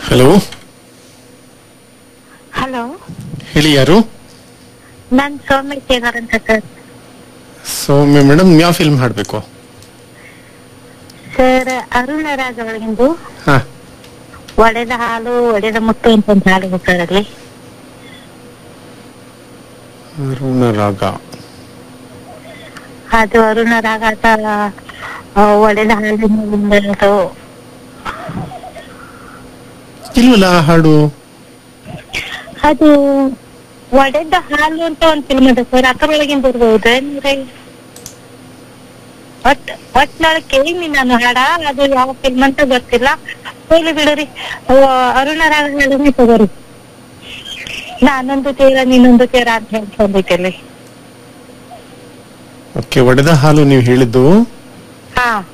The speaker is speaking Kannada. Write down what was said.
ಹಲೋ ಹಲೋ ಹೇಳಿ ಯಾರು ನಾನ್ ಸೌಮ್ಯ ಕೇದಾರ್ ಅಂತ ಸರ್ ಸೌಮ್ಯ ಮೇಡಮ್ ಯಾವ ಫಿಲ್ಮ್ ಹಾಡ್ಬೇಕು ಸರ್ ಅರುಣ ರಾಜ ಒಳಗಿಂದು ಹಾ ಒಡೆದ ಹಾಲು ಒಡೆದ ಮುತ್ತು ಅಂತ ಒಂದು ಹಾಡಿದೆ ಸರ್ ಅಲ್ಲಿ ಅರುಣ ರಾಗ ಅದು ಅರುಣ ರಾಗ ಅಂತ ಆ, ಒಡೆದ ಹಾಲಿನ ಇಲ್ವಲ್ಲ ಆ ಹಾಡು ಅದು ಒಡೆದ ಹಾಲು ಅಂತ ಒಂದು ಫಿಲ್ಮ್ ಇದೆ ಸರ್ ಅದರೊಳಗಿಂದ ಇರ್ಬೋದು ಅಂದ್ರೆ ಒಟ್ ಒಟ್ನಾಳೆ ಕೇಳಿನಿ ನಾನು ಹಾಡ ಅದು ಯಾವ ಫಿಲ್ಮ್ ಅಂತ ಗೊತ್ತಿಲ್ಲ ಹೋಗ್ಲಿ ಬಿಡರಿ ಅರುಣ ರಾಗ ಹಾಡನ್ನೇ ತಗೋರಿ ನಾನೊಂದು ತೀರ ನೀನೊಂದು ತೀರ ಅಂತ ಹೇಳ್ಕೊಂಡಿದ್ದಲ್ಲಿ ಓಕೆ ಒಡೆದ ಹಾಲು ನೀವು ಹೇಳಿದ್ದು ಹಾ